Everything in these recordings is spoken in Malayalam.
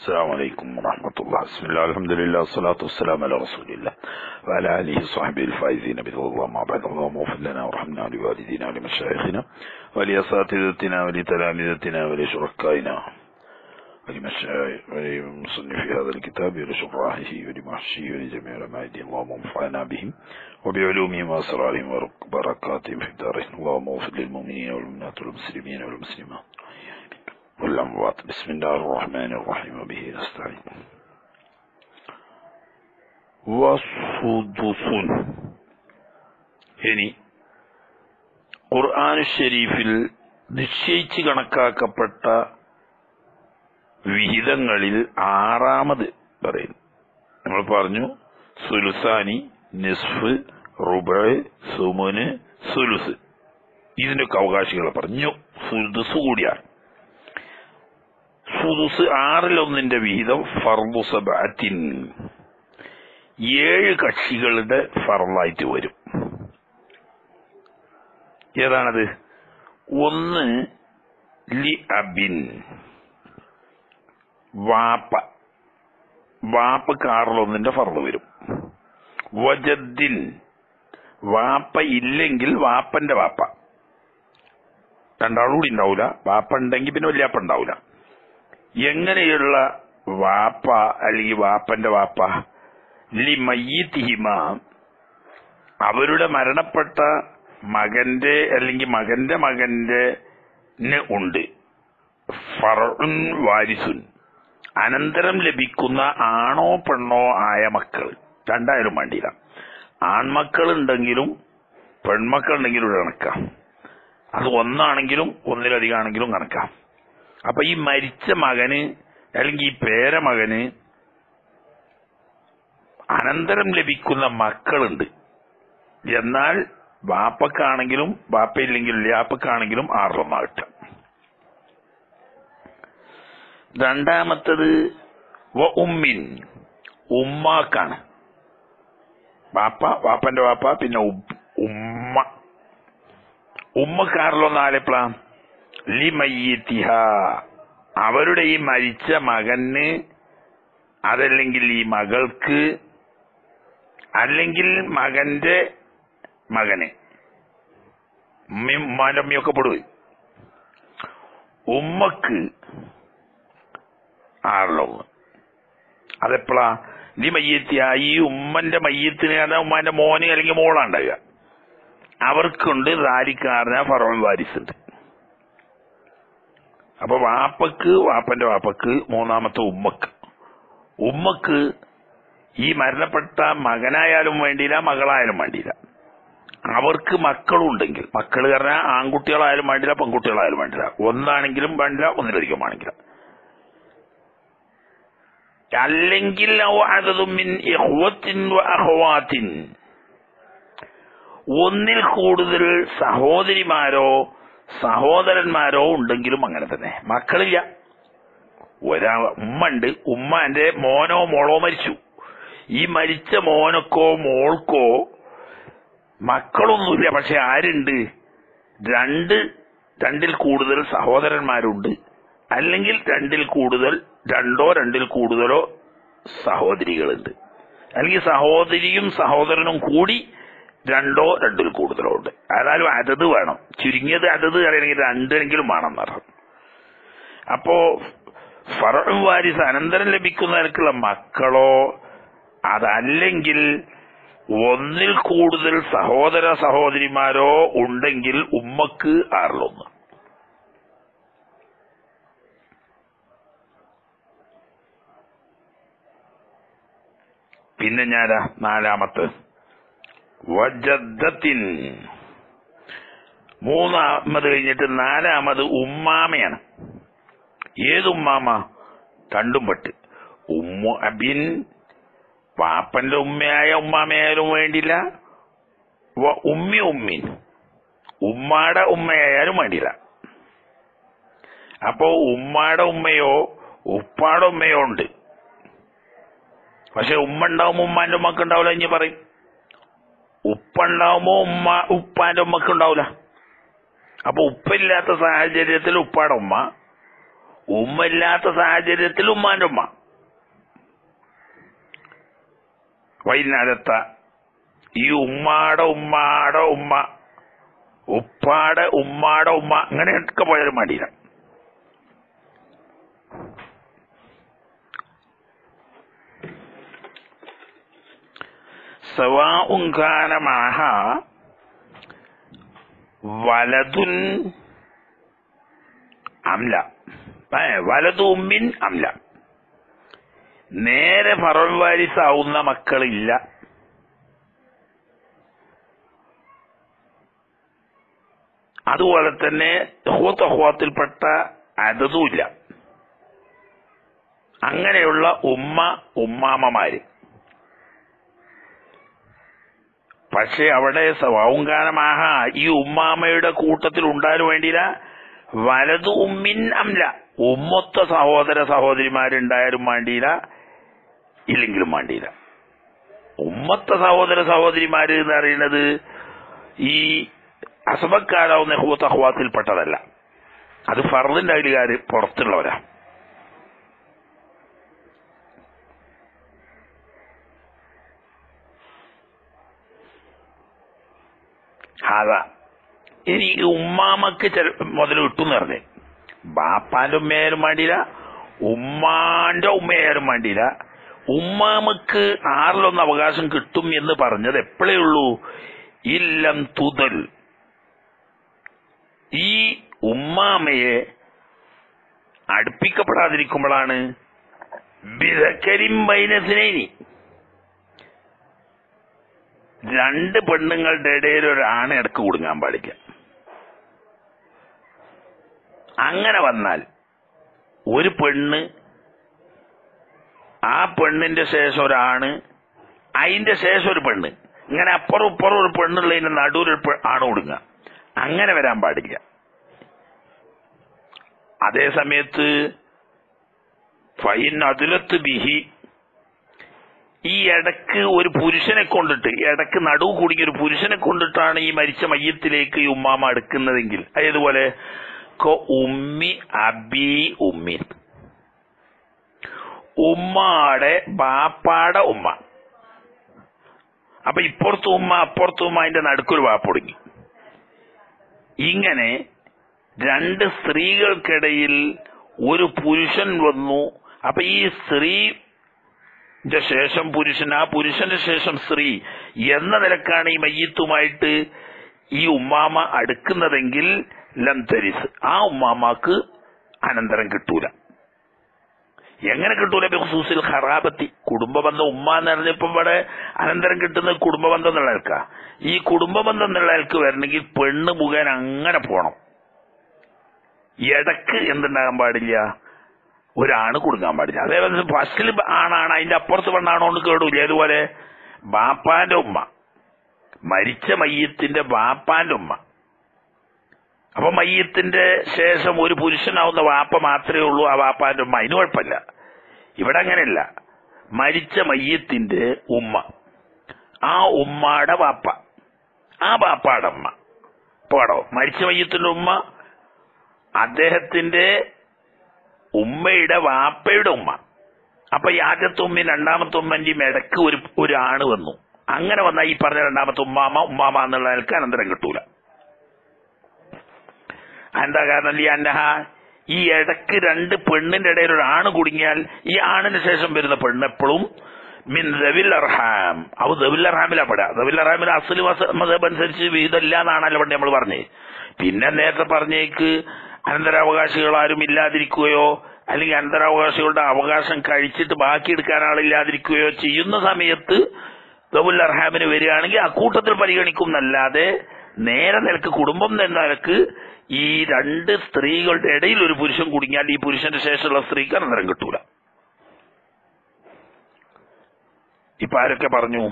السلام عليكم ورحمة الله بسم الله الحمد لله والصلاة والسلام على رسول الله وعلى آله وصحبه الفائزين برضا الله ما بعد اللهم اغفر لنا وارحمنا ولوالدينا ولمشايخنا ولأساتذتنا ولتلامذتنا ولشركائنا ولمشايخ ولمصنف هذا الكتاب ولشراحه ولمحشيه ولجميع علماء الدين اللهم انفعنا بهم وبعلومهم وأسرارهم وبركاتهم في الدارين اللهم اغفر للمؤمنين والمؤمنات والمسلمين والمسلمات والأموات بسم الله الرحمن الرحيم وبه نستعين വസുദുസുൻ ഇനി ഖുർആൻ ഷരീഫിൽ നിശ്ചയിച്ച് കണക്കാക്കപ്പെട്ട വിഹിതങ്ങളിൽ ആറാമത് പറയുന്നു നമ്മൾ പറഞ്ഞു സുലുസാനി നിസ്ഫ് റുബ് സുമുന് സുലുസ് ഇതിന്റെയൊക്കെ അവകാശികളെ പറഞ്ഞു സുദുസ് കൂടിയാണ് സുദുസ് ആറിലൊന്നിന്റെ വിഹിതം ഫർദു സബഅത്തിൻ ഏഴ് കക്ഷികളുടെ ഫറലായിട്ട് വരും ഏതാണത് ഒന്ന് ലി അബിൻ വാപ്പ വാപ്പക്ക് ആറിലൊന്നിന്റെ ഫറല് വരും വജദ്ദിൻ വാപ്പ ഇല്ലെങ്കിൽ വാപ്പന്റെ വാപ്പ രണ്ടാളും കൂടി ഉണ്ടാവൂല വാപ്പ ഉണ്ടെങ്കിൽ പിന്നെ വല്യാപ്പ ഉണ്ടാവൂല എങ്ങനെയുള്ള വാപ്പ അല്ലെങ്കിൽ വാപ്പന്റെ വാപ്പ ലി മയ്യത്തിഹിമ അവരുടെ മരണപ്പെട്ട മകന്റെ അല്ലെങ്കിൽ മകന്റെ മകന്റെ ന് ഉണ്ട് ഫറുൻ വാരിസുൻ അനന്തരം ലഭിക്കുന്ന ആണോ പെണ്ണോ ആയ മക്കൾ രണ്ടായാലും വേണ്ടിയില്ല ആൺമക്കൾ ഉണ്ടെങ്കിലും പെൺമക്കൾ ഉണ്ടെങ്കിലും കണക്കാം അത് ഒന്നാണെങ്കിലും ഒന്നിലധികം ആണെങ്കിലും കണക്കാം അപ്പൊ ഈ മരിച്ച മകന് അല്ലെങ്കിൽ ഈ പേരമകന് അനന്തരം ലഭിക്കുന്ന മക്കളുണ്ട് എന്നാൽ വാപ്പക്കാണെങ്കിലും വാപ്പയില്ലെങ്കിലും ലാപ്പക്കാണെങ്കിലും ആറൊന്നാകട്ടെ രണ്ടാമത്തത് വ ഉമ്മിൻ ഉമ്മാക്കാണ് വാപ്പ വാപ്പന്റെ വാപ്പ പിന്നെ ഉമ്മ ഉമ്മക്കാറിലൊന്നാലെപ്പളാ ലി മയ്യത്തിഹ അവരുടെ ഈ മരിച്ച മകന് അതല്ലെങ്കിൽ ഈ മകൾക്ക് അല്ലെങ്കിൽ മകന്റെ മകന് ഉമ്മയും ഉമ്മാന്റെ അമ്മയൊക്കെ പെടുവേ ഉമ്മക്ക് ആറല്ലോ അതെപ്പോഴാ നീ മയ്യത്തിയ ഈ ഉമ്മന്റെ മയ്യത്തിന് അതാ ഉമ്മാന്റെ മോന് അല്ലെങ്കിൽ മോളാണ്ടാകുക അവർക്കുണ്ട് റാരിക്കാരന ഫറോൻ വാരിസ് ഉണ്ട് അപ്പൊ വാപ്പക്ക് വാപ്പന്റെ വാപ്പക്ക് മൂന്നാമത്തെ ഉമ്മക്ക് ഉമ്മക്ക് ഈ മരണപ്പെട്ട മകനായാലും വേണ്ടിയില്ല മകളായാലും വേണ്ടിയില്ല അവർക്ക് മക്കളുണ്ടെങ്കിൽ മക്കൾ പറഞ്ഞാൽ ആൺകുട്ടികളായാലും വേണ്ടില്ല പെൺകുട്ടികളായാലും വേണ്ടില്ല ഒന്നാണെങ്കിലും വേണ്ടില്ല ഒന്നിലധികം ആണെങ്കിലും അല്ലെങ്കിൽ ഒന്നിൽ കൂടുതൽ സഹോദരിമാരോ സഹോദരന്മാരോ ഉണ്ടെങ്കിലും അങ്ങനെ തന്നെ മക്കളില്ല ഒരാ ഉമ്മ ഉണ്ട് ഉമ്മാന്റെ മോനോ മോളോ മരിച്ചു ഈ മരിച്ച മോനക്കോ മോൾക്കോ മക്കളൊന്നുമില്ല പക്ഷെ ആരുണ്ട് രണ്ട് രണ്ടിൽ കൂടുതൽ സഹോദരന്മാരുണ്ട് അല്ലെങ്കിൽ രണ്ടിൽ കൂടുതൽ രണ്ടോ രണ്ടിൽ കൂടുതലോ സഹോദരികളുണ്ട് അല്ലെങ്കിൽ സഹോദരിയും സഹോദരനും കൂടി രണ്ടോ രണ്ടിൽ കൂടുതലോ ഉണ്ട് ഏതായാലും അതത് വേണം ചുരുങ്ങിയത് അതത് അറിയണമെങ്കിൽ രണ്ടെങ്കിലും വേണം എന്നർത്ഥം അപ്പോ ഫറു വാരിസ് അനന്തരം ലഭിക്കുന്നവർക്കുള്ള മക്കളോ അതല്ലെങ്കിൽ ഒന്നിൽ കൂടുതൽ സഹോദര സഹോദരിമാരോ ഉണ്ടെങ്കിൽ ഉമ്മക്ക് ആറിലൊന്ന് പിന്നെ ഞാനാ നാലാമത്തെ വജദ്ദത്തിൻ മൂന്നാമത് കഴിഞ്ഞിട്ട് നാലാമത് ഉമ്മാമയാണ് ഏത് ഉമ്മാമ രണ്ടും പെട്ട് ഉമ്മ അബിൻ പാപ്പന്റെ ഉമ്മയായ ഉമ്മാമയായാലും വേണ്ടില്ല ഉമ്മി ഉമ്മിൻ ഉമ്മാടെ ഉമ്മയായാലും വേണ്ടില്ല അപ്പോ ഉമ്മാടെ ഉമ്മയോ ഉപ്പാടെ ഉമ്മയോ ഉണ്ട് പക്ഷെ ഉമ്മ ഉണ്ടാവുമ്പോ ഉമ്മാന്റെ ഉമ്മക്ക് ഉണ്ടാവില്ല ഇനി പറയും ഉപ്പ ഉണ്ടാവുമ്പോ ഉമ്മ ഉപ്പാന്റെ ഉമ്മക്ക് ഉണ്ടാവില്ല അപ്പൊ ഉപ്പില്ലാത്ത സാഹചര്യത്തിൽ ഉപ്പാടെ ഉമ്മ ഉമ്മ ഇല്ലാത്ത സാഹചര്യത്തിൽ ഉമ്മാന്റെ ഉമ്മ വൈകുന്നേരത്ത ഈ ഉമ്മാടെ ഉമ്മാടെ ഉമ്മ ഉപ്പാടെ ഉമ്മാടെ ഉമ്മ അങ്ങനെയൊക്കെ പോയാലും മടിയില്ല സവാഉൻ കാന മാഹ വലതുൻ അംല ഏ, വലതു ഉമ്മിൻ അംല നേരെ ഫറവാരിസാവുന്ന മക്കളില്ല അതുപോലെ തന്നെ ഹോത്തഹോത്തിൽപ്പെട്ട അതതുമില്ല അങ്ങനെയുള്ള ഉമ്മ ഉമ്മാമ്മമാര് പക്ഷെ അവിടെ സവാവുങ്കാനമാഹ ഈ ഉമ്മാമയുടെ കൂട്ടത്തിൽ ഉണ്ടാകാൻ വേണ്ടിയില്ല വലതു ഉമ്മിൻ അംല ഉമ്മൊത്ത സഹോദര സഹോദരിമാരുണ്ടായാലും വേണ്ടിയില്ല ഇല്ലെങ്കിലും വേണ്ടിയില്ല ഉമ്മത്ത സഹോദര സഹോദരിമാര് എന്ന് പറയുന്നത് ഈ അസബക്കാരാവുന്ന ഹൂത്ത ഹുവാത്തിൽപ്പെട്ടതല്ല അത് ഫർദിന്റെ അയലുകാര് പുറത്തുള്ളവരാ അതാ ഇനി ഈ ഉമ്മാമക്ക് ചില മുതൽ കിട്ടും എന്ന് പറഞ്ഞേ ബാപ്പാന്റെ ഉമ്മയായാലും വേണ്ടിയില്ല ഉമ്മാന്റെ ഉമ്മയായാലും വേണ്ടിയില്ല ഉമ്മാമക്ക് ആറിലൊന്ന് അവകാശം കിട്ടും എന്ന് പറഞ്ഞത് എപ്പോഴേ ഉള്ളൂ ഇല്ലം തുതൽ ഈ ഉമ്മാമയെ അടുപ്പിക്കപ്പെടാതിരിക്കുമ്പോഴാണ് ബിതക്കരിം ബൈനസിനേനി രണ്ട് പെണ്ണുങ്ങളുടെ ഇടയിൽ ഒരാണ് ഇടക്ക് കുടുങ്ങാൻ പാടില്ല അങ്ങനെ വന്നാൽ ഒരു പെണ്ണ് ആ പെണ്ണിന്റെ ശേഷം ഒരാണ് അതിന്റെ ശേഷം ഒരു പെണ്ണ് ഇങ്ങനെ അപ്പുറം ഇപ്പുറം ഒരു പെണ്ണുള്ളതിന്റെ നടുവിൽ ഒരു പെ- ആണ് കൊടുങ്ങുക അങ്ങനെ വരാൻ പാടില്ല അതേ സമയത്ത് ഫൈൻ അതിലത്ത് ബിഹി ഈ ഇടക്ക് ഒരു പുരുഷനെ കൊണ്ടിട്ട് ഇടക്ക് നടുവ് കുടുങ്ങിയ ഒരു പുരുഷനെ കൊണ്ടിട്ടാണ് ഈ മരിച്ച മയ്യത്തിലേക്ക് ഈ ഉമ്മാമ അടുക്കുന്നതെങ്കിൽ അതേതുപോലെ കൊ ഉമ്മി അബി ഉമ്മി ഉമ്മാടെ ബാപ്പാടെ ഉമ്മ അപ്പൊ ഇപ്പുറത്ത് ഉമ്മ അപ്പുറത്ത് ഉമ്മ അതിന്റെ നടുക്കൊരു വാപ്പൊടുങ്ങി ഇങ്ങനെ രണ്ട് സ്ത്രീകൾക്കിടയിൽ ഒരു പുരുഷൻ വന്നു അപ്പൊ ഈ സ്ത്രീ ന്റെ ശേഷം പുരുഷൻ ആ പുരുഷന്റെ ശേഷം സ്ത്രീ എന്ന നിലക്കാണ് ഈ മയ്യത്തുമായിട്ട് ഈ ഉമ്മാമ അടുക്കുന്നതെങ്കിൽ ലം തരിസ് ആ ഉമ്മാമാക്ക് അനന്തരം കിട്ടൂല എങ്ങനെ കിട്ടൂല ബിഖുസൂസിൽ ഖറാബത്തി കുടുംബബന്ധം ഉമ്മ എന്ന് പറഞ്ഞപ്പോ ഇവിടെ അനന്തരം കിട്ടുന്നത് കുടുംബബന്ധം എന്നുള്ള ആൾക്കാ ഈ കുടുംബബന്ധം എന്നുള്ള ആൾക്ക് വരണമെങ്കിൽ പെണ്ണ് മുഖേന അങ്ങനെ പോണം ഇടക്ക് എന്തുണ്ടാകാൻ പാടില്ല ഒരാണ് കുടുങ്ങാൻ പാടില്ല അതേപോലെ ഫസ്റ്റിൽ ആണാണ് അതിന്റെ അപ്പുറത്ത് പെണ്ണാണോണ്ട് കേടൂല അതുപോലെ ബാപ്പാന്റെ ഉമ്മ മരിച്ച മയ്യത്തിന്റെ ബാപ്പാന്റെ ഉമ്മ അപ്പൊ മയ്യത്തിന്റെ ശേഷം ഒരു പുരുഷനാവുന്ന വാപ്പ മാത്രമേ ഉള്ളൂ ആ വാപ്പാന്റെ ഉമ്മ അതിന് കുഴപ്പമില്ല ഇവിടെ അങ്ങനെയല്ല മരിച്ച മയ്യത്തിന്റെ ഉമ്മ ആ ഉമ്മാടെ വാപ്പ ആ വാപ്പാടെ ഉമ്മ പോടോ മരിച്ച മയ്യത്തിന്റെ ഉമ്മ അദ്ദേഹത്തിന്റെ ഉമ്മയുടെ വാപ്പയുടെ ഉമ്മ അപ്പൊ ഈ ആദ്യത്തെ ഉമ്മയും രണ്ടാമത്തെ ഉമ്മന്റെയും ഇടക്ക് ഒരു ഒരു ആണ് വന്നു അങ്ങനെ വന്നാൽ ഈ പറഞ്ഞ രണ്ടാമത്തെ ഉമ്മാമ ഉമ്മാമ എന്നുള്ള ആൾക്ക് അനന്തരം കിട്ടൂല എന്താ കാരണം ഈ അന്നഹ ഈ ഇടക്ക് രണ്ട് പെണ്ണിന്റെ ഇടയിൽ ഒരു ആണ് കുടുങ്ങിയാൽ ഈ ആണിന് ശേഷം വരുന്ന പെണ്ണ് എപ്പോഴും മിൻ ദവിൽ അർഹാം അത് ദവിൽ അർഹാമിലാ പെടാ ദവിൽ അർഹാമിൽ അസല് മതം അനുസരിച്ച് വിഹിതമില്ല എന്നാണല്ലോ പണ്ട് നമ്മൾ പറഞ്ഞേ പിന്നെ നേരത്തെ പറഞ്ഞേക്ക് അനന്തരാവകാശികൾ ആരും ഇല്ലാതിരിക്കുകയോ അല്ലെങ്കിൽ അനന്തരാവകാശികളുടെ അവകാശം കഴിച്ചിട്ട് ബാക്കിയെടുക്കാൻ ആളില്ലാതിരിക്കുകയോ ചെയ്യുന്ന സമയത്ത് ദബുൽ അർഹാമിന് വരികയാണെങ്കിൽ അക്കൂട്ടത്തിൽ പരിഗണിക്കും എന്നല്ലാതെ നേരെ നിലക്ക് കുടുംബം എന്ന നിലക്ക് ഈ രണ്ട് സ്ത്രീകളുടെ ഇടയിൽ ഒരു പുരുഷൻ കുടുങ്ങിയാൽ ഈ പുരുഷന്റെ ശേഷമുള്ള സ്ത്രീക്ക് അനന്തരം കിട്ടൂല ഇപ്പൊ ആരൊക്കെ പറഞ്ഞു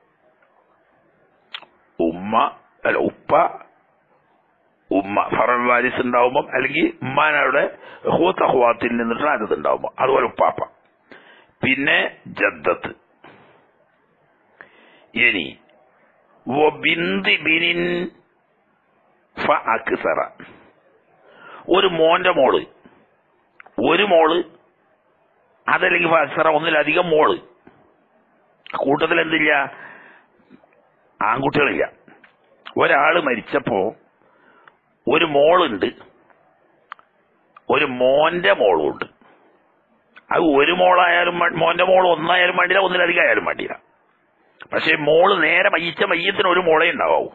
ഉമ്മ അല്ല ഉപ്പ ഉമ്മ ഫറൽ വാരിസ് ഉണ്ടാവുമ്പം അല്ലെങ്കിൽ ഉമ്മാനവിടെ ഹൂത്ത ഹുവാത്തിൽ നിന്നിട്ട് അതത് ഉണ്ടാവുമ്പോ അതുപോലെ ഉപ്പാപ്പ പിന്നെ ജദ്ദത്ത് ഇനി വബിന്ദി ബിനിൻ ഫ അക്സറ ഒരു മോന്റെ മോള് ഒരു മോള് അതല്ലെങ്കിൽ ഫാക്സറ ഒന്നിലധികം മോള് കൂട്ടത്തിൽ എന്തില്ല ആൺകുട്ടികളില്ല ഒരാള് മരിച്ചപ്പോ ഒരു മോളുണ്ട് ഒരു മോന്റെ മോളും ഉണ്ട് അത് ഒരു മോളായാലും മ- മോന്റെ മോൾ ഒന്നായാലും വേണ്ടില്ല ഒന്നിലധികം ആയാലും വേണ്ടില്ല പക്ഷെ മോള് നേരെ മയ്യിച്ച മയ്യത്തിന് ഒരു മോളെ ഉണ്ടാവൂ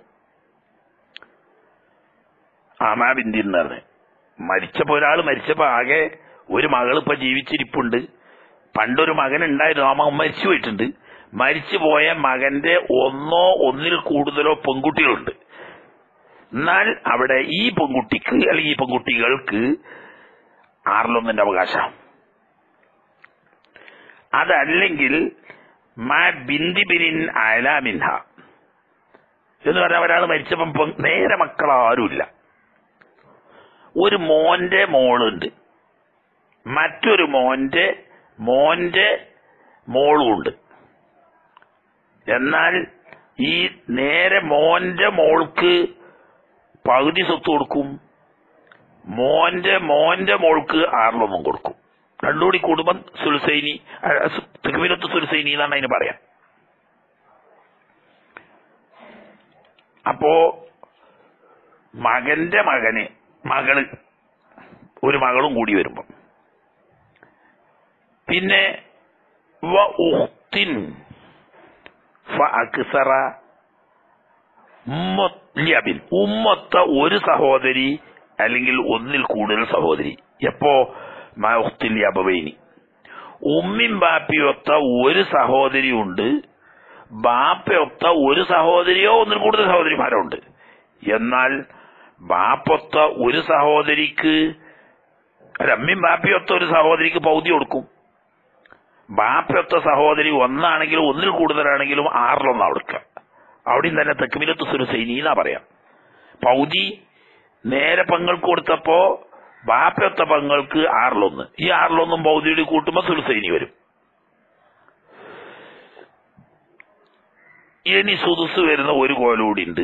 ആമാ ബിന്ദി എന്ന് മരിച്ചപ്പോ ഒരാൾ മരിച്ചപ്പോ ആകെ ഒരു മകൾ ഇപ്പൊ ജീവിച്ചിരിപ്പുണ്ട് പണ്ടൊരു മകൻ ഉണ്ടായിരുന്നു ആ മകൻ മരിച്ചു പോയിട്ടുണ്ട് മരിച്ചു പോയ മകന്റെ ഒന്നോ ഒന്നിൽ കൂടുതലോ പെൺകുട്ടികളുണ്ട് എന്നാൽ അവിടെ ഈ പെൺകുട്ടിക്ക് അല്ലെങ്കിൽ ഈ പെൺകുട്ടികൾക്ക് ആറിലൊന്നിന്റെ അവകാശം അതല്ലെങ്കിൽ മാ ബിന്ദി ബിനിൻ അയലാമിൻഹ എന്ന് പറഞ്ഞാൽ ഒരാൾ മരിച്ചപ്പം പെൺ- നേരെ മക്കൾ ആരുമില്ല ഒരു മോന്റെ മോളുണ്ട് മറ്റൊരു മോന്റെ മോന്റെ മോളും ഉണ്ട് എന്നാൽ ഈ നേരെ മോന്റെ മോൾക്ക് പകുതി സ്വത്ത് കൊടുക്കും മോന്റെ മോന്റെ മോൾക്ക് ആറിലൊന്നും കൊടുക്കും രണ്ടുകൂടി കുടുംബം സുൽസൈനി തിരുവിലത്ത് സുൽസൈനി എന്നാണ് അതിന് പറയാം അപ്പോ മകന്റെ മകന് മകള് ഒരു മകളും കൂടി വരുമ്പം പിന്നെ വ ഉഖ്തിൻ ഫഅക്സറ ഉമ്മത്ല്യബിൻ ഉമ്മത്ത ഒരു സഹോദരി അല്ലെങ്കിൽ ഒന്നിൽ കൂടുതൽ സഹോദരി എപ്പോ മഹുത്തില്യബവൈനി ഉമ്മിൻ ബാപ്പിയൊത്ത ഒരു സഹോദരി ഉണ്ട് ബാപ്പയൊത്ത ഒരു സഹോദരിയോ ഒന്നിൽ കൂടുതൽ സഹോദരിമാരോ ഉണ്ട് എന്നാൽ ബാപ്പൊത്ത ഒരു സഹോദരിക്ക് അല്ല അമ്മയും ബാപ്പയൊത്ത ഒരു സഹോദരിക്ക് പൗതി കൊടുക്കും ബാപ്പയൊത്ത സഹോദരി ഒന്നാണെങ്കിലും ഒന്നിൽ കൂടുതലാണെങ്കിലും ആറിലൊന്നാ കൊടുക്കുക അവിടെയും തന്നെ തെക്കുമിലത്ത് സുരസൈനി എന്നാ പറയാം പൗതി നേരെ പങ്ങൾക്ക് കൊടുത്തപ്പോ ബാപ്പയൊത്ത പങ്ങൾക്ക് ആറിലൊന്ന് ഈ ആറിലൊന്നും പൗതിയുടെ കൂട്ടുമ്പോ സുൽസൈനി വരും ഇനി സുതുസ് വരുന്ന ഒരു കോലൂടി ഉണ്ട്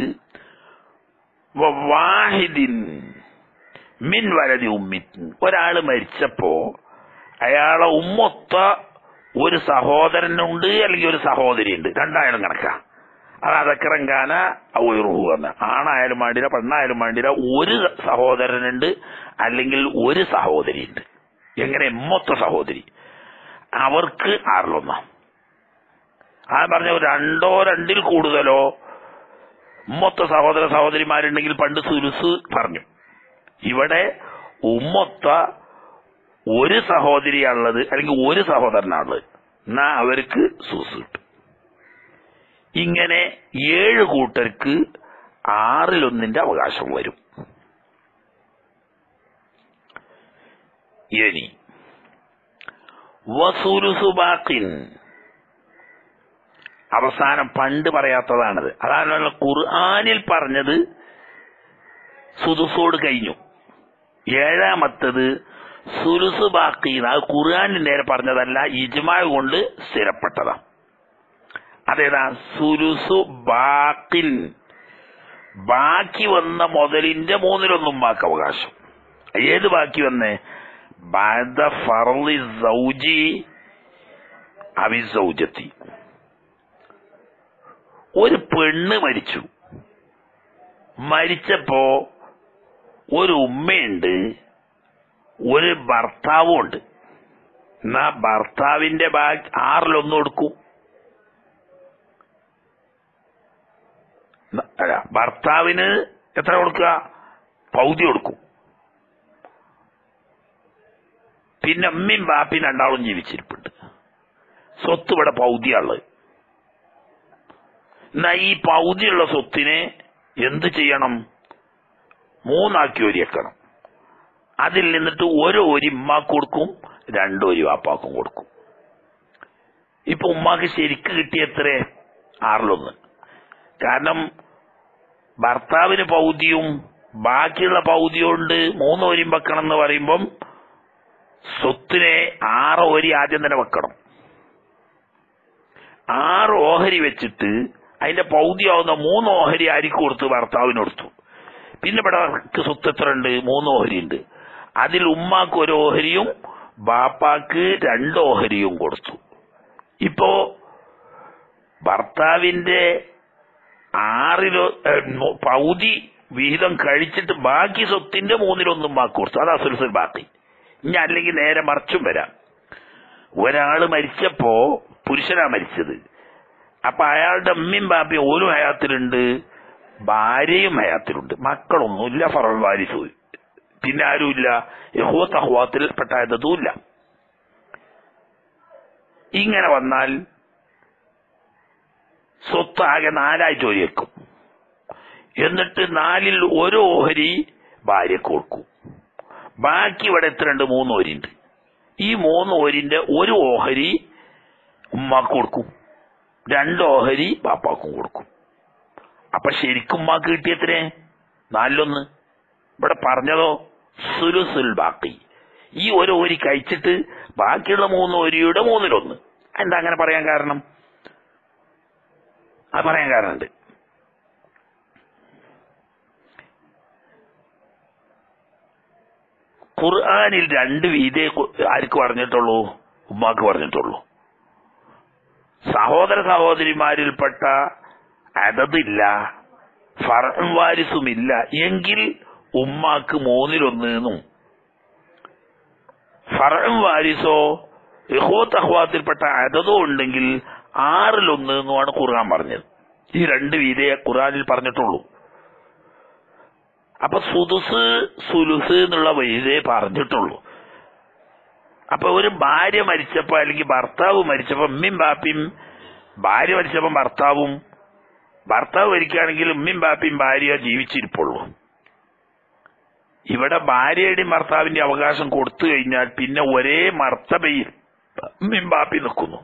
വാഹിദിൻ മിൻ വലതി ഉമ്മിൻ ഒരാള് മരിച്ചപ്പോ അയാളെ ഉമ്മൊത്ത ഒരു സഹോദരനുണ്ട് അല്ലെങ്കിൽ ഒരു സഹോദരി ഉണ്ട് രണ്ടായാലും കണക്കാ അത് അതക്കറങ്കാന ഉയർഹു എന്ന് ആണായാലും വേണ്ടില്ല പെണ്ണായാലും വേണ്ടില്ല ഒരു സഹോദരനുണ്ട് അല്ലെങ്കിൽ ഒരു സഹോദരി ഉണ്ട് എങ്ങനെ മൊത്ത സഹോദരി അവർക്ക് ആറിലൊന്നാം ആ പറഞ്ഞ ഒരു രണ്ടോ രണ്ടിൽ കൂടുതലോ ഉമ്മൊത്ത സഹോദര സഹോദരിമാരുണ്ടെങ്കിൽ പണ്ട് സുരുസ് പറഞ്ഞു ഇവിടെ ഉമ്മൊത്ത ഒരു സഹോദരിയാണുള്ളത് അല്ലെങ്കിൽ ഒരു സഹോദരനാണുള്ളത് എന്നാ അവർക്ക് സൂസ് കിട്ടും ഇങ്ങനെ ഏഴ് കൂട്ടർക്ക് ആറിലൊന്നിന്റെ അവകാശം വരും ഇനി വസൂലുസുബാക്കിൻ അവസാനം പണ്ട് പറയാത്തതാണത് അതാണ് ഖുർആാനിൽ പറഞ്ഞത് സുദുസോട് കഴിഞ്ഞു ഏഴാമത്തത് സുലുസ് ബാക്കി അത് ഖുർആാനിൽ നേരെ പറഞ്ഞതല്ല ഇജ്മാ കൊണ്ട് സ്ഥിരപ്പെട്ടതാ അതേതാ സുലുസു ബാക്കിൻ ബാക്കി വന്ന മുതലിന്റെ മൂന്നിലൊന്നും ബാക്കി അവകാശം ഏത് ബാക്കി വന്നേ ബാദ ഫർളി സൗജി അവി സൗജത്തി ഒരു പെണ്ണ് മരിച്ചു മരിച്ചപ്പോ ഒരു ഉമ്മയുണ്ട് ഒരു ഭർത്താവും ഉണ്ട് എന്നാ ഭർത്താവിന്റെ ബാഗ് ആറിലൊന്നും കൊടുക്കും ന- അല്ല ഭർത്താവിന് എത്ര കൊടുക്കുക പൗതി കൊടുക്കും പിന്നെ അമ്മയും ബാപ്പയും രണ്ടാളും ജീവിച്ചിരിപ്പുണ്ട് സ്വത്ത് ഇവിടെ പൗതിയുള്ളത് എന്നാ ഈ പൗതിയുള്ള സ്വത്തിനെ എന്ത് ചെയ്യണം മൂന്നാക്കി ഒരിയക്കണം അതിൽ നിന്നിട്ട് ഒരു ഒരു ഉമ്മാക്ക് കൊടുക്കും രണ്ടു ഒരു വാപ്പാക്കും കൊടുക്കും ഇപ്പൊ ഉമ്മാക്ക് ശരിക്ക് കിട്ടിയ എത്ര ആറിലൊന്ന് കാരണം ഭർത്താവിന് പൗതിയും ബാക്കിയുള്ള പൗതിയും ഉണ്ട് മൂന്ന് ഓരിയും വെക്കണം എന്ന് പറയുമ്പം സ്വത്തിനെ ആറ് ഓരി ആദ്യം തന്നെ വെക്കണം ആറ് ഓഹരി വെച്ചിട്ട് അതിന്റെ പൗതിയാവുന്ന മൂന്ന് ഓഹരി ആർക്ക് കൊടുത്തു ഭർത്താവിന് കൊടുത്തു പിന്നെ ഇവിടെ അവർക്ക് സ്വത്ത് എത്ര ഉണ്ട് മൂന്ന് ഓഹരി ഉണ്ട് അതിൽ ഉമ്മാക്ക് ഒരു ഓഹരിയും ബാപ്പാക്ക് രണ്ട് ഓഹരിയും കൊടുത്തു ഇപ്പോ ഭർത്താവിന്റെ ആറിലോ ഏഹ്, മൊ- പകുതി വിഹിതം കഴിച്ചിട്ട് ബാക്കി സ്വത്തിന്റെ മൂന്നിലൊന്നും ബാക്കി കൊടുത്തു അതാ സുൽസുൽ ബാക്കി ഇനി അല്ലെങ്കിൽ നേരെ മറിച്ചും വരാം ഒരാള് മരിച്ചപ്പോ പുരുഷനാ മരിച്ചത് അപ്പൊ അയാളുടെ അമ്മയും ബാപ്പയും ഓരോ ഹയാത്തിലുണ്ട് ഭാര്യയും ഹയാത്തിലുണ്ട് മക്കളൊന്നുമില്ല ഫറൽ വാരിസു പിന്നെ ആരുമില്ല യഹൂത്ത് അഹ്വാത്തിൽ പെട്ടായതുമില്ല ഇങ്ങനെ വന്നാൽ സ്വത്ത് ആകെ നാലായിട്ട് ഒരിയേക്കും എന്നിട്ട് നാലിൽ ഒരു ഓഹരി ഭാര്യക്ക് കൊടുക്കും ബാക്കി ഇവിടെ എത്രയുണ്ട് മൂന്ന് ഓരിണ്ട് ഈ മൂന്ന് ഓരിന്റെ ഒരു ഓഹരി ഉമ്മാക്ക് കൊടുക്കും രണ്ട് ഓഹരി ബാപ്പാക്കും കൊടുക്കും അപ്പൊ ശരിക്കും ഉമ്മാക്ക് കിട്ടിയത്രേ നാലിലൊന്ന് ഇവിടെ പറഞ്ഞതോ സുലുസുൽ ബാക്കി ഈ ഒരു ഓരി കഴിച്ചിട്ട് ബാക്കിയുള്ള മൂന്ന് ഓരിയുടെ മൂന്നിലൊന്ന് എന്താ അങ്ങനെ പറയാൻ കാരണം അത് പറയാൻ കാരണമുണ്ട് ഖുർആനിൽ രണ്ട് വീതേ കു- ആർക്ക് പറഞ്ഞിട്ടുള്ളൂ ഉമ്മാക്ക് പറഞ്ഞിട്ടുള്ളൂ സഹോദര സഹോദരിമാരിൽപ്പെട്ട അതതില്ല ഫറം വാരിസുമില്ല എങ്കിൽ ഉമ്മാക്ക് മൂന്നിലൊന്ന് എന്നും ഫറം വാരിസോ യഹോത്ത് അഹ്വാത്തിൽപ്പെട്ട അതതോ ഉണ്ടെങ്കിൽ ആറിലൊന്ന് എന്നുമാണ് ഖുർആൻ പറഞ്ഞത് ഈ രണ്ട് വീതേ ഖുർആനിൽ പറഞ്ഞിട്ടുള്ളൂ അപ്പൊ സുദുസ് സുലുസ് എന്നുള്ള വൈദേ പറഞ്ഞിട്ടുള്ളൂ അപ്പൊ ഒരു ഭാര്യ മരിച്ചപ്പോ അല്ലെങ്കിൽ ഭർത്താവ് മരിച്ചപ്പോ ഉമ്മയും ബാപ്പിയും ഭാര്യ മരിച്ചപ്പോ ഭർത്താവും ഭർത്താവ് മരിക്കുകയാണെങ്കിൽ ഉമ്മയും ബാപ്പിയും ഭാര്യ ജീവിച്ചിരിപ്പുള്ളൂ ഇവിടെ ഭാര്യയുടെയും ഭർത്താവിന്റെ അവകാശം കൊടുത്തു കഴിഞ്ഞാൽ പിന്നെ ഒരേ മർത്തബയിൽ ഉമ്മയും ബാപ്പി നിൽക്കുന്നു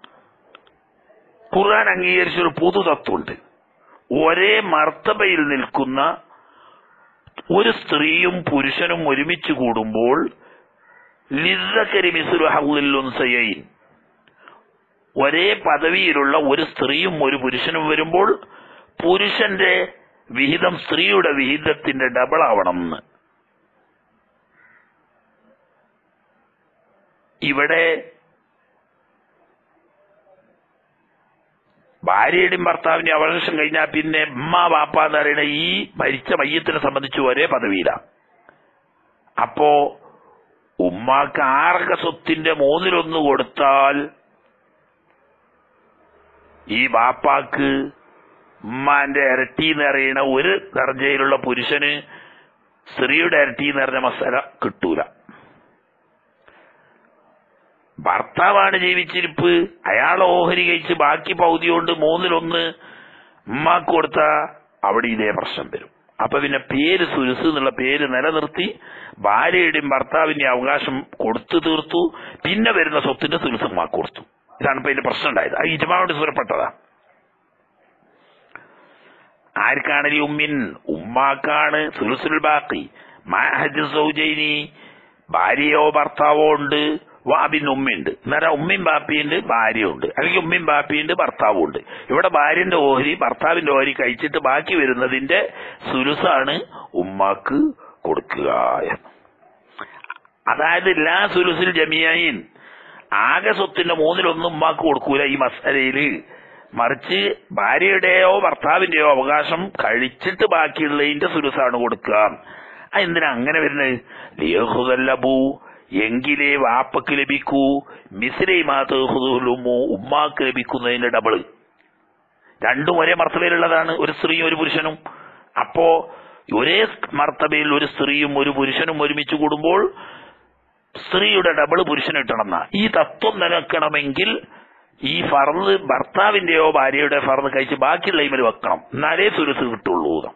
ഖുർആൻ അംഗീകരിച്ചൊരു പൊതു തത്വമുണ്ട് ഒരേ മർത്തബയിൽ നിൽക്കുന്ന ഒരു സ്ത്രീയും പുരുഷനും ഒരുമിച്ച് കൂടുമ്പോൾ ലിസ്സക്കരി മിസുലു ഹൗലിൽ ഉൻസയൈൻ ഒരേ പദവിയിലുള്ള ഒരു സ്ത്രീയും ഒരു പുരുഷനും വരുമ്പോൾ പുരുഷന്റെ വിഹിതം സ്ത്രീയുടെ വിഹിതത്തിന്റെ ഡബിൾ ആവണം എന്ന് ഇവിടെ ഭാര്യയുടെയും ഭർത്താവിന്റെയും അവകാശം കഴിഞ്ഞാൽ പിന്നെ ഉമ്മ വാപ്പ എന്ന് പറയുന്ന ഈ മരിച്ച മയ്യത്തിനെ സംബന്ധിച്ച് ഒരേ പദവിയിലാണ് അപ്പോ ഉമ്മാക്ക് ആർക്ക സ്വത്തിന്റെ മൂന്നിലൊന്ന് കൊടുത്താൽ ഈ ബാപ്പാക്ക് ഉമ്മാന്റെ ഇരട്ടി എന്ന് പറയുന്ന ഒരു ദർജയിലുള്ള പുരുഷന് സ്ത്രീയുടെ ഇരട്ടി എന്ന് പറഞ്ഞ മസാല കിട്ടൂല ഭർത്താവാണ് ജീവിച്ചിരിപ്പ് അയാൾ ഓഹരി കഴിച്ച് ബാക്കി പൗതി കൊണ്ട് മൂന്നിലൊന്ന് ഉമ്മാക്ക് കൊടുത്ത അവിടെ ഇതേ പ്രശ്നം വരും അപ്പൊ പിന്നെ പേര് സുരുസ് എന്നുള്ള പേര് നിലനിർത്തി ഭാര്യയുടെയും ഭർത്താവിന്റെയും അവകാശം കൊടുത്തു തീർത്തു പിന്നെ വരുന്ന സ്വത്തിന്റെ സുരുസ് ഉമ്മാക്ക് കൊടുത്തു ഇതാണ് ഇപ്പൊ ഇതിന്റെ പ്രശ്നം ഉണ്ടായത് അത് ഇജമാവോട് സുരപ്പെട്ടതാ ആർക്കാണ് ഉമ്മിൻ ഉമ്മാക്കാണ് സുലുസുൽ ബാക്കി മാഹജ് സൗജൈനി ഭാര്യയോ ഭർത്താവോ ഉണ്ട് വാബിൻ ഉമ്മയുണ്ട് നേരെ ഉമ്മയും ബാപ്പിയുണ്ട് ഭാര്യയുണ്ട് അല്ലെങ്കിൽ ഉമ്മയും ബാപ്പിയുണ്ട് ഭർത്താവും ഉണ്ട് ഇവിടെ ഭാര്യന്റെ ഓഹരി ഭർത്താവിന്റെ ഓഹരി കഴിച്ചിട്ട് ബാക്കി വരുന്നതിന്റെ സുലുസാണ് ഉമ്മാക്ക് കൊടുക്കുക എന്ന് അതായത് ലാ സുലുസിൽ ജമിയായിൻ ആകെ സ്വത്തിന്റെ മൂന്നിലൊന്നും ഉമ്മാക്ക് കൊടുക്കൂല ഈ മസലയില് മറിച്ച് ഭാര്യയുടെയോ ഭർത്താവിന്റെയോ അവകാശം കഴിച്ചിട്ട് ബാക്കിയുള്ളതിന്റെ സുലുസാണ് കൊടുക്കുക ആ എന്തിനാ അങ്ങനെ വരുന്നത് ലിയഹുദല്ലബു എങ്കിലേ വാപ്പക്ക് ലഭിക്കൂ മിസ്രൈ മാതുഹുദുലുമു ഉമ്മാക്ക് ലഭിക്കുന്നതിന്റെ ഡബിള് രണ്ടും ഒരേ മർത്തബയിലുള്ളതാണ് ഒരു സ്ത്രീയും ഒരു പുരുഷനും അപ്പോ ഒരേ മർത്തബയിൽ ഒരു സ്ത്രീയും ഒരു പുരുഷനും ഒരുമിച്ച് കൂടുമ്പോൾ സ്ത്രീയുടെ ഡബിള് പുരുഷന് കിട്ടണമെന്ന ഈ തത്വം നിലനിൽക്കണമെങ്കിൽ ഈ ഫർദ് ഭർത്താവിന്റെയോ ഭാര്യയുടെ ഫർദ് കഴിച്ച് ബാക്കിയുള്ള ഇമൽ വെക്കണം എന്നാലേ സുരസ് കിട്ടുള്ളൂ എന്ന്.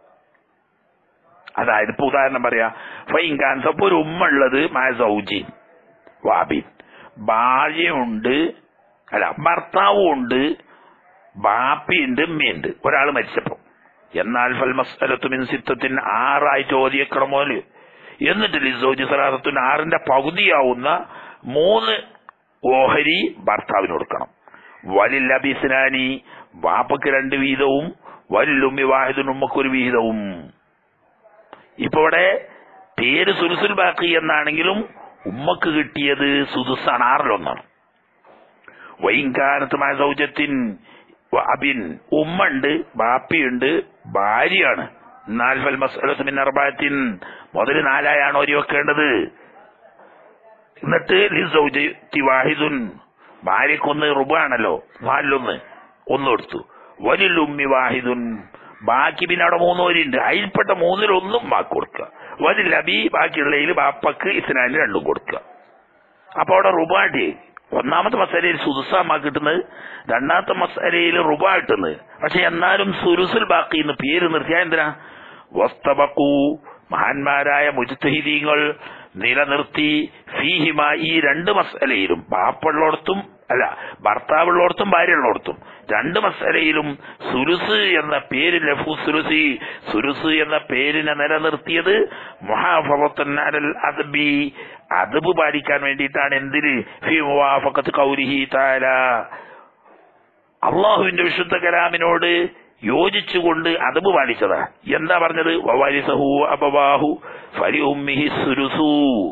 അതായത് ഇപ്പൊ ഉദാഹരണം പറയാ ഫൈൻകാൻ അപ്പൊ ഒരു ഉമ്മ ഉള്ളത് മാസൗജി വാബിൻ ഭാര്യയുണ്ട് അല്ല ഭർത്താവും ഉണ്ട് ബാപ്പിയുണ്ട് ഉമ്മയുണ്ട് ഒരാൾ മരിച്ചപ്പോ എന്നാൽ ഫൽമസ്തലത്തുമിൻ സിത്തത്തിന് ആറായിട്ട് ഓതിയേക്കണമോല് എന്നിട്ട് ലിസോജി സലാസത്തിന് ആറിന്റെ പകുതിയാവുന്ന മൂന്ന് ഓഹരി ഭർത്താവിന് കൊടുക്കണം വലിൽ അബിസ്നാനി വാപ്പക്ക് രണ്ട് വീതവും വല്ലുമ്മി വാഹിദിന് ഉമ്മക്ക് ഒരു വീതവും ഇപ്പൊ ഇവിടെ പേര് സുലുസുൽ ബാക്കി എന്നാണെങ്കിലും ഉമ്മക്ക് കിട്ടിയത് സുദുസാണ് ആറിലൊന്നാണ് വൈകാനത്തുമായ സൗജത്തിൻ അബിൻ ഉമ്മ ഉണ്ട് ബാപ്പിയുണ്ട് ഭാര്യയാണ് നാൽഫൽ മസ്അലത്ത് മിൻ അർബാത്തിൻ മുതൽ നാലായാണ് ഓരി വെക്കേണ്ടത് എന്നിട്ട് ലിസൗജത്തി വാഹിദുൻ ഭാര്യക്കൊന്ന് റുബാണല്ലോ നാലിലൊന്ന് ഒന്ന് കൊടുത്തു വലിൽ ഉമ്മി വാഹിദുൻ ബാക്കി പിന്നെ അവിടെ മൂന്ന് വരിയുണ്ട് അതിൽപ്പെട്ട മൂന്നിലൊന്നും ബാക്കി കൊടുക്കുക വലിൽ അബി ബാക്കിയുള്ളതിൽ ബാപ്പക്ക് ഇസ്നാലിന് രണ്ടും കൊടുക്കുക അപ്പൊ അവിടെ റുബാട്ടി ഒന്നാമത്തെ മസാലയിൽ സുദുസാമാ കിട്ടുന്നത് രണ്ടാമത്തെ മസാലയിൽ റുബ കിട്ടുന്നത് പക്ഷെ എന്നാലും സുരുസുൽ ബാക്കി എന്ന് പേര് നിർത്തിയാ എന്തിനാ വസ്തബക്കു മഹാന്മാരായ മുജ്തഹിദീങ്ങൾ നിലനിർത്തി ഫീഹിമ ഈ രണ്ട് മസലയിലും ബാപ്പുള്ളോടത്തും അല്ല ഭർത്താവുള്ളോടത്തും ഭാര്യയുള്ളോടത്തും രണ്ട് മസലയിലും സുരുസ് എന്ന പേര് ലഫു സുരുസി സുരുസ് എന്ന പേരിനെ നിലനിർത്തിയത് മുഹാഫറത്തുൽ അദ്ബി അദബ് പാലിക്കാൻ വേണ്ടിയിട്ടാണ് എന്തിന് ഫി മുവാഫഖത്ത് കൗലിഹി താല അള്ളാഹുവിന്റെ വിശുദ്ധ കലാമിനോട് യോജിച്ചുകൊണ്ട് അതബ് പാലിച്ചതാ എന്താ പറഞ്ഞത് വവരിസഹു അബവാഹു ഫരി ഉമ്മിഹി സുരുസു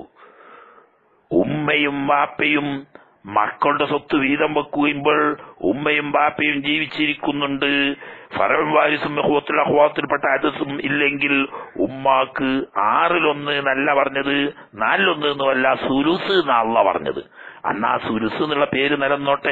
ഉമ്മയും വാപ്പയും മക്കളുടെ സ്വത്ത് വീതം വെക്കുമ്പോൾ ഉമ്മയും ബാപ്പയും ജീവിച്ചിരിക്കുന്നുണ്ട് ഫറവാരിസും അഹ്വാത്തിൽപ്പെട്ട അതസും ഇല്ലെങ്കിൽ ഉമ്മാക്ക് ആറിലൊന്ന് എന്നല്ല പറഞ്ഞത് നാലിലൊന്ന് എന്നുമല്ല സുരുസ് എന്നല്ല പറഞ്ഞത് അന്നാ സുരുസ് എന്നുള്ള പേര് നിലനിന്നോട്ടെ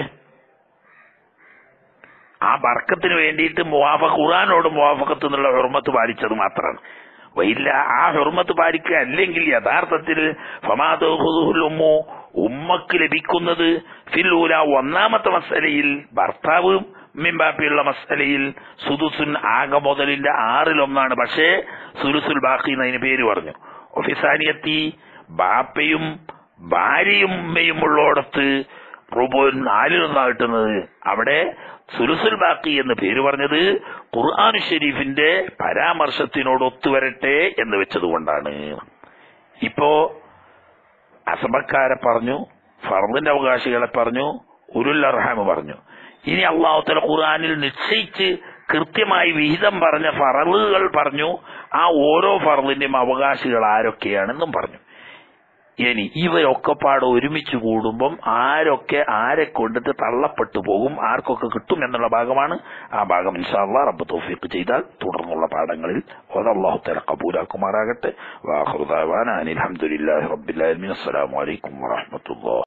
ആ ബർക്കത്തിന് വേണ്ടിയിട്ട് മുവാഫ ഖുറാനോട് മുവാഫക്കത്ത് എന്നുള്ള ഹുർമത്ത് പാലിച്ചത് മാത്രമാണ് വയില്ല ആ ഹുർമത്ത് പാലിക്കുക അല്ലെങ്കിൽ യഥാർത്ഥത്തിൽ ഫമാദുഹുലുമ്മു ഉമ്മക്ക് ലഭിക്കുന്നത് ഫില്ലൂല ഒന്നാമത്തെ മസലയിൽ ഭർത്താവ് മിമ്പാപ്പിയുള്ള മസലയിൽ സുദുസുൻ ആകെ മുതലിന്റെ ആറിലൊന്നാണ് പക്ഷേ സുലുസുൽ ബാക്കി എന്നതിന് പേര് പറഞ്ഞു ഒഫിസാനിയത്തി ബാപ്പയും ഭാര്യയും ഉമ്മയും ഉള്ളോടത്ത് റുബോൻ നാലിലൊന്നാണ് കിട്ടുന്നത് അവിടെ സുലുസുൽ ബാക്കി എന്ന് പേര് പറഞ്ഞത് ഖുർആൻ ഷെരീഫിന്റെ പരാമർശത്തിനോട് ഒത്തുവരട്ടെ എന്ന് വെച്ചതുകൊണ്ടാണ് ഇപ്പോ അസബക്കാരെ പറഞ്ഞു ഫർദിന്റെ അവകാശികളെ പറഞ്ഞു ഉരുൽ അർഹാമ് പറഞ്ഞു ഇനി അള്ളാഹുത്തല ഖുർആനിൽ നിശ്ചയിച്ച് കൃത്യമായി വിഹിതം പറഞ്ഞ ഫറലുകൾ പറഞ്ഞു ആ ഓരോ ഫറലിന്റെയും അവകാശികൾ ആരൊക്കെയാണെന്നും പറഞ്ഞു ഇനി ഇവയൊക്കെ പാടെ ഒരുമിച്ച് കൂടുമ്പം ആരൊക്കെ ആരെ കൊണ്ടിട്ട് തള്ളപ്പെട്ടു പോകും ആർക്കൊക്കെ കിട്ടും എന്നുള്ള ഭാഗമാണ് ആ ഭാഗം ഇൻഷാല്ലാ റബ്ബ് തൗഫീഖ് ചെയ്താൽ തുടർന്നുള്ള പാഠങ്ങളിൽ അള്ളാഹു തല കബൂലാക്കുമാറാകട്ടെ വാഹുദാൻ അനിൽഹമുല്ലാഹി റബ്ബില്ലാ അസ്സലാമു അലൈക്കും വറഹമത്തുല്ലാ